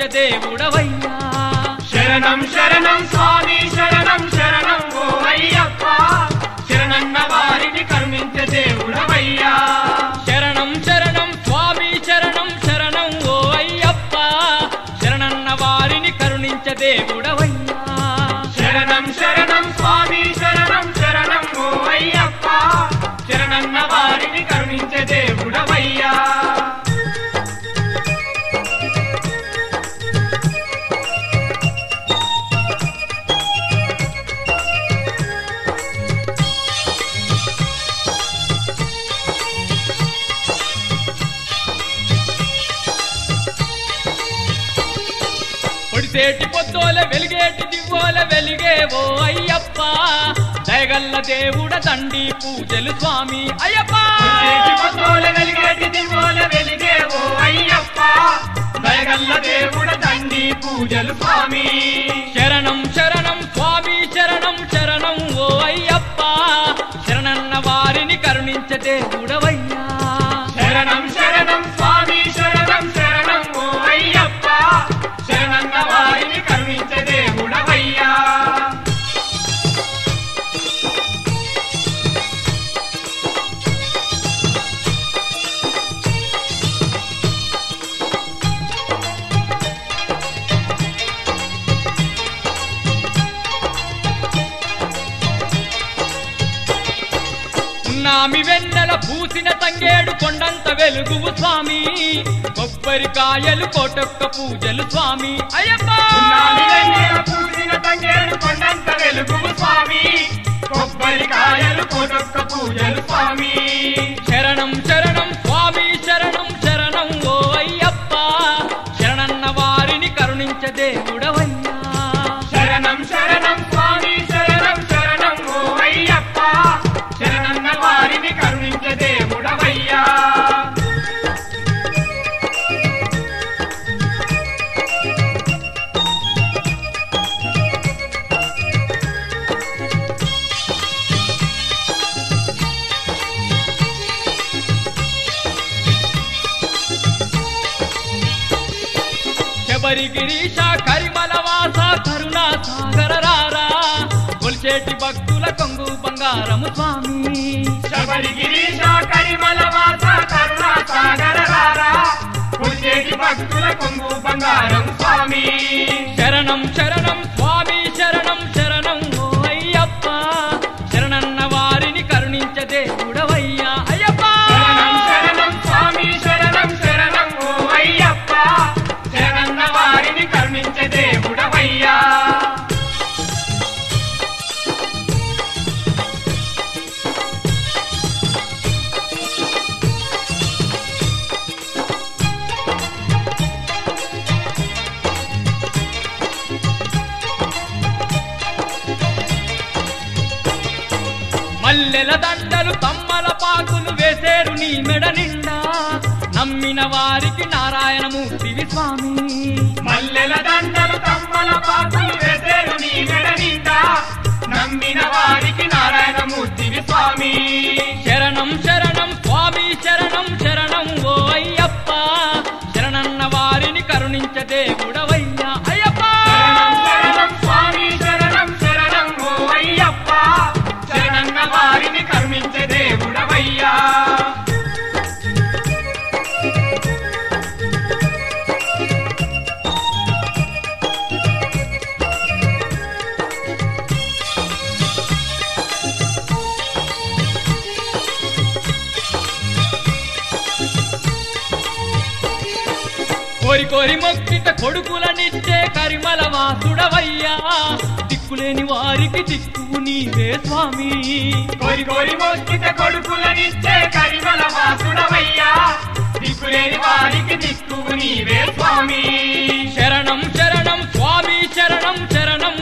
దేవుడవయ్యా శరణం శరణం స్వామి శరణం శరణం ఓ అయ్యప్ప శరణన్న వారిని కరుణించే దేవుడవయ్యా శరణం శరణం స్వామి శరణం శరణం ఓ అయ్యప్ప శరణన్న వారిని కరుణించ దేవుడవయ్యా శరణం శరణం స్వామి శరణం శరణం ఓ అయ్యప్ప శరణన్న వారిని కరుణించే దేవుడవయ్యా పొడిసేటి పొద్దోల వెలిగేటి దివ్వోల వెలిగే ఓ అయ్యప్ప దయగల్ల దేవుడ తండి పూజలు స్వామి అయ్యప్ప చేతి పొద్దోల వెలిగేటి దివ్వోల వెలిగే ఓ అయ్యప్ప దయగల్ల దేవుడ తండ్రి పూజలు స్వామి శరణం శరణం స్వామి శరణం శరణం ఓ అయ్యప్ప శరణన్న వారిని కరుణించ దేవుడవయ్యా శరణం శరణం స్వామి శరణం శరణం ఓ అయ్యప్ప శరణన్న వారిని కరుణించే దేవుడవయ్యా ఉన్నామి వెన్నెల పూసిన తంగేడు కొండంత వెలుగువు స్వామి కొబ్బరికాయలు కోటొక్క పూజలు స్వామి అయ్యప్ప ఉన్నామి వెన్నెల పూసిన తంగేడు కొండంత వెలుగు స్వామి కొబ్బరికాయలు కోటొక్క పూజలు స్వామి శరణం శరణం స్వామి శరణం శరణం ఓ అయ్యప్ప శరణన్న వారిని కరుణించ దేవుడవయ్యా శరణం శరణం స్వామి శరణం శరణం ఓ అయ్యప్ప శరణన్న వారిని కరుణించే దేవుడవయ్యా శబరి గిరీశ కరిమల వాస కరుణా సాగర రారా కొలిచేటి భక్తుల కొంగు బంగారము స్వామి శబరి గిరీశ కరిమల వాస కరుణా సాగర రారా పులిచేటి భక్తుల కొంగు బంగారం స్వామి శరణం శరణం స్వామి శరణం శరణం ఓ అయ్యప్ప శరణన్న వారిని కరుణించ దేవుడవయ్యా అయ్యప్ప శరణం శరణం స్వామి శరణం శరణం ఓ అయ్యప్ప శరణన్న వారిని కరుణించే దేవుడవయ్యా మల్లెల దండలు తమ్మల పాకులు వేసేరు నీ మెడ నిండా నమ్మిన వారికి నారాయణమూర్తివి స్వామి మల్లెల దండలు తమ్మల పాకులు వేసేరు నీ మెడ నిండా నమ్మిన వారికి నారాయణమూర్తివి స్వామి శరణం శరణం స్వామి శరణం శరణం ఓ అయ్యప్ప శరణన్న వారిని కరుణించ దేవుడవయ్యా అయ్యప్ప శరణం శరణం స్వామి శరణం శరణం ఓ అయ్యప్ప శరణన్న వారిని కరుణించే దేవుడవయ్యా కోరి కోరి మొక్కిత కొడుకులనిచ్చే కరిమల వాసుడవయ్యా దిక్కులేని వారికి దిక్కు నీవే స్వామి కోరి కోరి మొక్కిత కొడుకులనిచ్చే కరిమల వాసుడవయ్యా దిక్కులేని వారికి దిక్కు నీవే స్వామి శరణం శరణం స్వామి శరణం శరణం